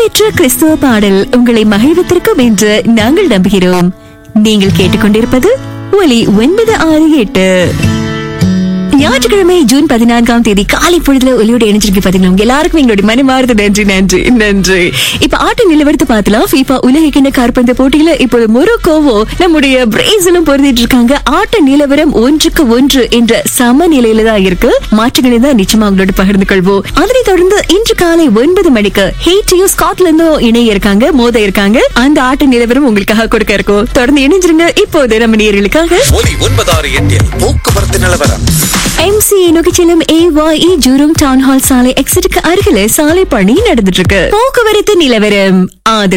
புகழ்பெற்ற கிறிஸ்துவ பாடல் உங்களை மகிழ்வித்திருக்கும் என்று நாங்கள் நம்புகிறோம் நீங்கள் கேட்டுக்கொண்டிருப்பது ஒலி ஒன்பது ஆறு எட்டு ஞாயிற்றுக்கிழமை ஜூன் பதினான்காம் தேதி காலை பொழுதுல ஒலியோட இணைஞ்சிருக்கு பாத்தீங்களா உங்க எல்லாருக்கும் எங்களுடைய மனமார்ந்த நன்றி நன்றி நன்றி இப்ப ஆட்ட நிலவரத்தை பார்க்கலாம் FIFA உலக கிண்ண காற்பந்து போட்டியில இப்போது மொரோக்கோவோ நம்முடைய பிரேசிலும் பொருந்திட்டு இருக்காங்க ஆட்ட நிலவரம் ஒன்றுக்கு ஒன்று என்ற சமநிலையில தான் இருக்கு மாற்றங்களை தான் நிச்சயமா உங்களோட பகிர்ந்து கொள்வோம் அதனைத் தொடர்ந்து இன்று காலை ஒன்பது மணிக்கு ஹெய்டியும் ஸ்காட்லாந்தும் இணைய இருக்காங்க மோத இருக்காங்க அந்த ஆட்ட நிலவரம் உங்களுக்காக கொடுக்க இருக்கும் தொடர்ந்து இணைஞ்சிருங்க இப்போது நம்ம நேர்களுக்காக ஒலி ஒன்பதாறு எட்டில் போக்குவரத்து நிலவரம் எம்சிஏ நோக்கி செல்லும் ஏஒஇ ஜூரும் டவுன் ஹால் சாலை எக்ஸிட்டுக்கு அருகில சாலை பணி நடந்துட்டு இருக்கு போக்குவரத்து நிலவரம் ஆதரவு